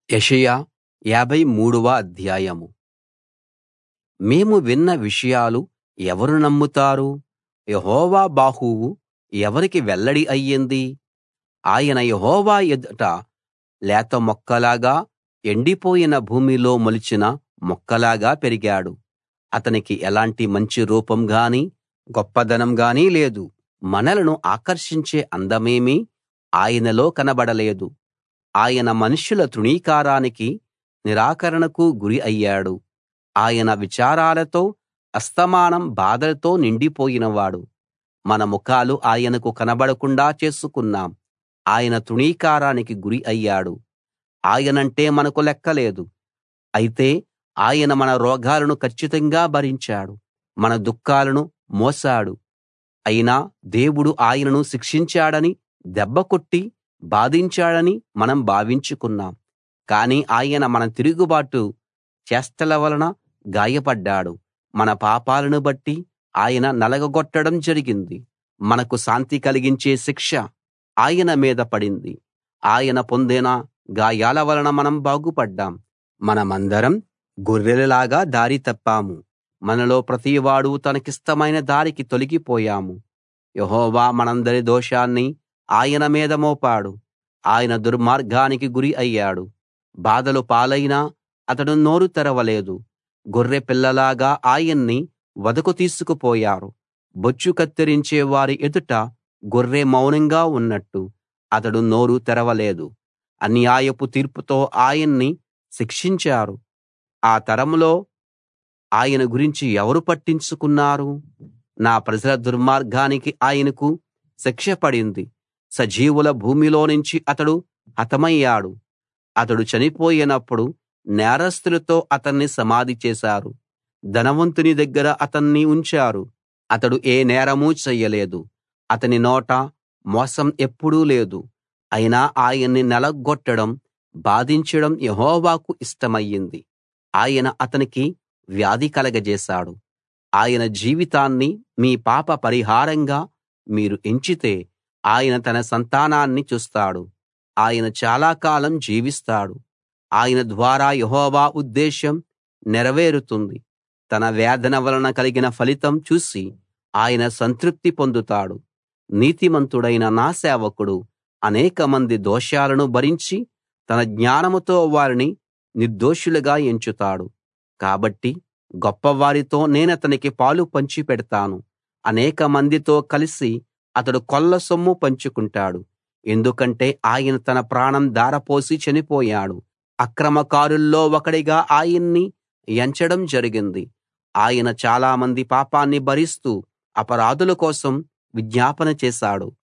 యెషయా యాభై మూడవ అధ్యాయం మేము విన్న విషయాలు ఎవరు నమ్ముతారు యెహోవా బాహువు ఎవరికి వెల్లడి అయ్యింది ఆయన యెహోవా ఎదుట లేత మొక్కలాగా ఎండిపోయిన భూమిలో మొలిచిన మొక్కలాగా పెరిగాడు అతనికి ఎలాంటి మంచి రూపం గానీ గొప్పదనం గానీ లేదు మనలను ఆకర్షించే అందమేమీ ఆయనలో కనబడలేదు ఆయన మనుష్యుల తృణీకారానికి నిరాకరణకు గురి అయ్యాడు ఆయన విచారాలతో అస్తమానం బాధలతో నిండిపోయినవాడు మన ముఖాలు ఆయనకు కనబడకుండా చేసుకున్నాం ఆయన తృణీకారానికి గురి అయ్యాడు ఆయనంటే మనకు లెక్కలేదు అయితే ఆయన మన రోగాలను కచ్చితంగా భరించాడు మన దుఃఖాలను మోసాడు అయినా దేవుడు ఆయనను శిక్షించాడని దెబ్బ కొట్టి బాధించాడని మనం భావించుకున్నాం కానీ ఆయన మన తిరుగుబాటు చేష్టల వలన గాయపడ్డాడు మన పాపాలను బట్టి ఆయన నలగగొట్టడం జరిగింది మనకు శాంతి కలిగించే శిక్ష ఆయన మీద పడింది ఆయన పొందిన గాయాల వలన మనం బాగుపడ్డాం మనమందరం గొర్రెలలాగా దారి తప్పాము మనలో ప్రతివాడూ తనకిష్టమైన దారికి తొలగిపోయాము యెహోవా మనందరి దోషాన్ని ఆయన మీద మోపాడు ఆయన దుర్మార్గానికి గురి అయ్యాడు బాధలు పాలైనా అతడు నోరు తెరవలేదు గొర్రె పిల్లలాగా ఆయన్ని వధకు తీసుకుపోయారు బొచ్చు కత్తిరించే వారి ఎదుట గొర్రె మౌనంగా ఉన్నట్టు అతడు నోరు తెరవలేదు అన్యాయపు తీర్పుతో ఆయన్ని శిక్షించారు ఆ తరంలో ఆయన గురించి ఎవరు పట్టించుకున్నారు నా ప్రజల దుర్మార్గానికి ఆయనకు శిక్ష పడింది సజీవుల భూమిలోనుంచి అతడు హతమయ్యాడు అతడు చనిపోయినప్పుడు నేరస్తులతో అతన్ని సమాధి చేశారు ధనవంతుని దగ్గర అతన్ని ఉంచారు అతడు ఏ నేరమూ చెయ్యలేదు అతని నోట మోసం ఎప్పుడూ లేదు అయినా ఆయన్ని నలగ్గొట్టడం బాధించడం యెహోవాకు ఇష్టమయ్యింది ఆయన అతనికి వ్యాధి కలగజేశాడు ఆయన జీవితాన్ని మీ పాప పరిహారంగా మీరు ఎంచితే ఆయన తన సంతానాన్ని చూస్తాడు ఆయన చాలా కాలం జీవిస్తాడు ఆయన ద్వారా యెహోవా ఉద్దేశం నెరవేరుతుంది తన వేదన వలన కలిగిన ఫలితం చూసి ఆయన సంతృప్తి పొందుతాడు నీతిమంతుడైన నా సేవకుడు అనేకమంది దోషాలను భరించి తన జ్ఞానంతో వారిని నిర్దోషులుగా ఎంచుతాడు కాబట్టి గొప్పవారితో నేనతనికి పాలు పంచి పెడతాను అనేకమందితో కలిసి అతడు కొల్ల సొమ్ము పంచుకుంటాడు ఎందుకంటే ఆయన తన ప్రాణం ధారపోసి చనిపోయాడు అక్రమకారుల్లో ఒకడిగా ఆయన్ని ఎంచడం జరిగింది ఆయన చాలామంది పాపాన్ని భరిస్తూ అపరాధుల కోసం విజ్ఞాపన చేశాడు